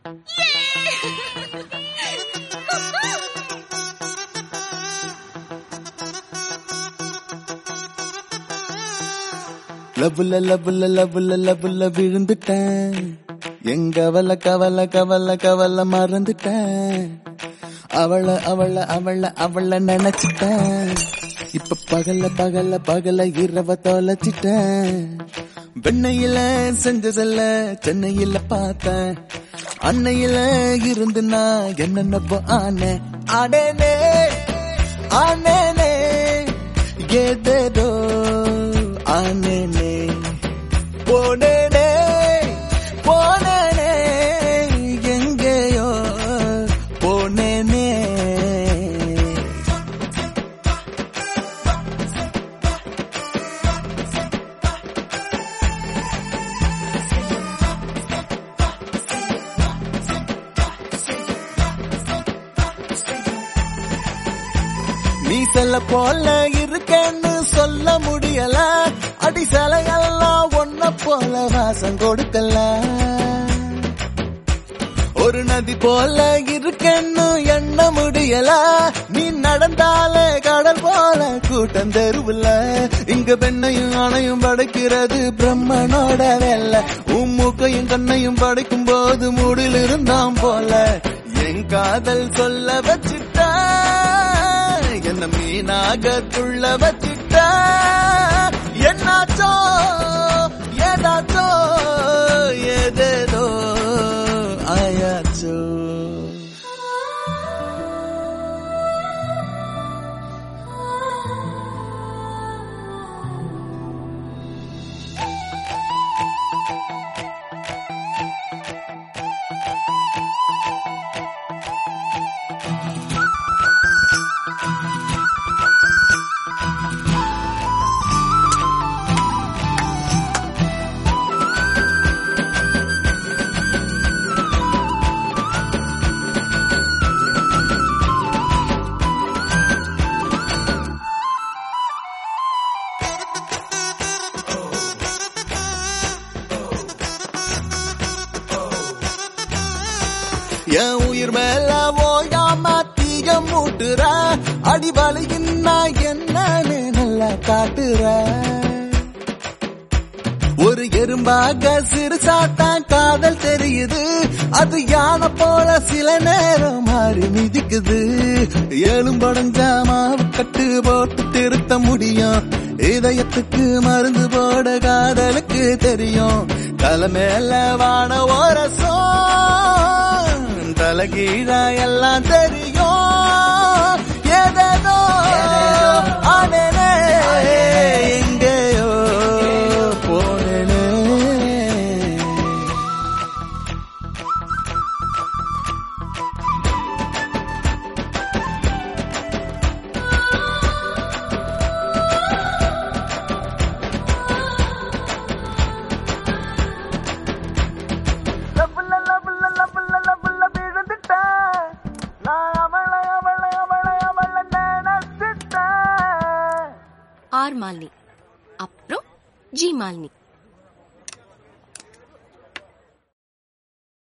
லபுல லபுல லபுல லபுல விழுந்துட்டேன் எங்க கவல கவல கவல கவல மறந்துட்டேன் அவள அவள அவள அவள நினைச்சிட்டேன் இப்ப பகல பகல பகல இரவ தொலைச்சிட்டேன் வெண்ணையில செஞ்ச செல்ல சென்னையில பார்த்தேன் அன்னையில இருந்து நான் என்னென்னப்போ ஆனே ஆனேனே ஆனேனே ஏதேதோ ஆனேனே போனேனே போனேனே எங்கேயோ போனேனே நீ செல்ல போல இருக்கேன்னு சொல்ல முடியல அடி சிலையெல்லாம் ஒன்ன போல வாசம் கொடுக்கல ஒரு நதி போல இருக்கேன்னு எண்ண முடியல நீ நடந்தாலே கடல் போல கூட்டம் தெருவுல இங்க பெண்ணையும் ஆணையும் படைக்கிறது பிரம்மனோட வேலை உன் மூக்கையும் கண்ணையும் படைக்கும் போது மூடில் இருந்தாம் போல என் காதல் சொல்ல வச்சுட்டா என்ன மீனாக துள்ள வச்சிட்டா என்னாச்சோ ஏதாச்சோ ஏதேதோ ஆயாச்சோ என் உயிர் மேல ஓயாம தீய மூட்டுற அடிவலையின் நான் என்னன்னு நல்லா காட்டுற ஒரு எறும்பாக சிறுசாத்தான் காதல் தெரியுது அது யானை போல சில நேரம் மாறி மிதிக்குது எலும்படைஞ்சா மாவு கட்டு போட்டு திருத்த முடியும் இதயத்துக்கு மருந்து போட காதலுக்கு தெரியும் தலை மேல வான ஓரசம் தலைகீழா எல்லாம் தெரியும் ஏதேதோ ஆனேனே எங்கேயோ போனேனே லபுல லபுல லபுல லபுல விழுந்துட்டேன் நான் அவளை அவளை அவளை அவளை நினைச்சிட்டேன் ஆர் மாலினி அப்புறம் ஜி மாலினி